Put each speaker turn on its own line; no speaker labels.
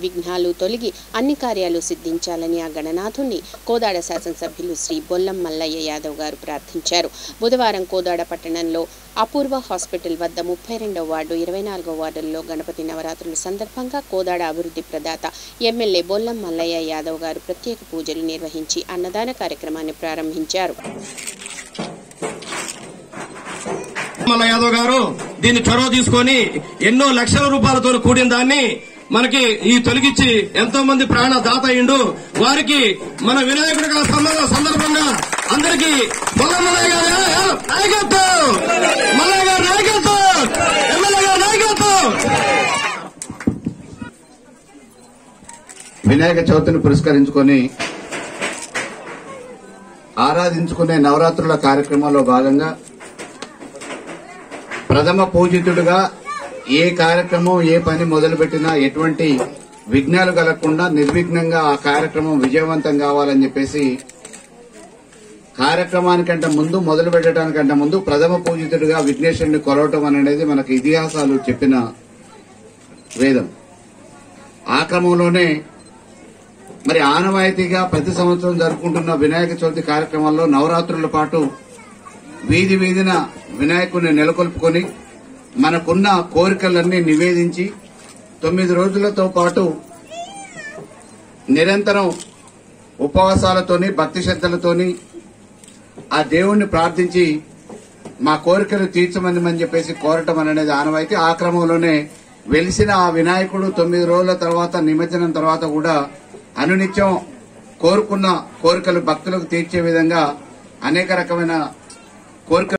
విఘ్నాలు తొలగి అన్ని కార్యాలు సిద్ధించాలని ఆ గణనాథుణ్ణి కోదాడ శాసనసభ్యులు శ్రీ బొల్లం మల్లయ్య యాదవ్ గారు ప్రార్థించారు బుధవారం కోదాడ పట్టణంలో అపూర్వ హాస్పిటల్ వద్ద ముప్పై రెండవ వార్డు ఇరవై నాలుగో వార్డుల్లో గణపతి నవరాత్రుల సందర్భంగా కోదాడ అభివృద్ధి ప్రదాత ఎమ్మెల్యే బొల్లం మల్లయ్య యాదవ్ గారు ప్రత్యేక పూజలు నిర్వహించి అన్నదాన కార్యక్రమాన్ని ప్రారంభించారు
మల్ల యాదవ్ గారు దీన్ని చొరవ తీసుకొని ఎన్నో లక్షల రూపాయలతో కూడిన దాన్ని మనకి ఈ తొలగించి ఎంతో మంది ప్రాణ దాత అయిండు వారికి మన వినాయకుడి గారి సంబంధ సందర్భంగా అందరికీ మొల్ల మల్లయ్య గారి నాయకత్వం మల్లయ్య గారి నాయకత్వం ఎమ్మెల్యే గారి నాయకత్వం
వినాయక చవితిని పురస్కరించుకొని ఆరాధించుకునే నవరాత్రుల కార్యక్రమంలో భాగంగా ప్రథమ పూజితుడుగా ఏ కార్యక్రమం ఏ పని మొదలుపెట్టినా ఎటువంటి విఘ్నాలు కలగకుండా నిర్విఘ్నంగా ఆ కార్యక్రమం విజయవంతం కావాలని చెప్పేసి కార్యక్రమానికంటే ముందు మొదలు పెట్టడానికంటే ముందు ప్రథమ పూజితుడిగా విఘ్నేశ్వరుని కొలవటం అనేది మనకు ఇతిహాసాలు చెప్పిన వేదం ఆ క్రమంలోనే మరి ఆనవాయితీగా ప్రతి సంవత్సరం జరుపుకుంటున్న వినాయక చవితి కార్యక్రమాల్లో నవరాత్రుల పాటు వీధి వీధిన వినాయకుడిని నెలకొల్పుకొని మనకున్న కోరికలన్నీ నివేదించి తొమ్మిది రోజులతో పాటు నిరంతరం ఉపవాసాలతోని భక్తి శ్రద్ధలతోని ఆ దేవుణ్ణి ప్రార్థించి మా కోరికలు తీర్చమని అని చెప్పేసి కోరటం అనేది ఆనవాయితీ ఆ క్రమంలోనే వెలిసిన ఆ వినాయకుడు తొమ్మిది రోజుల తర్వాత నిమజ్జనం తర్వాత కూడా అనునిత్యం కోరుకున్న కోరికలు భక్తులకు తీర్చే విధంగా అనేక రకమైన కోరికలు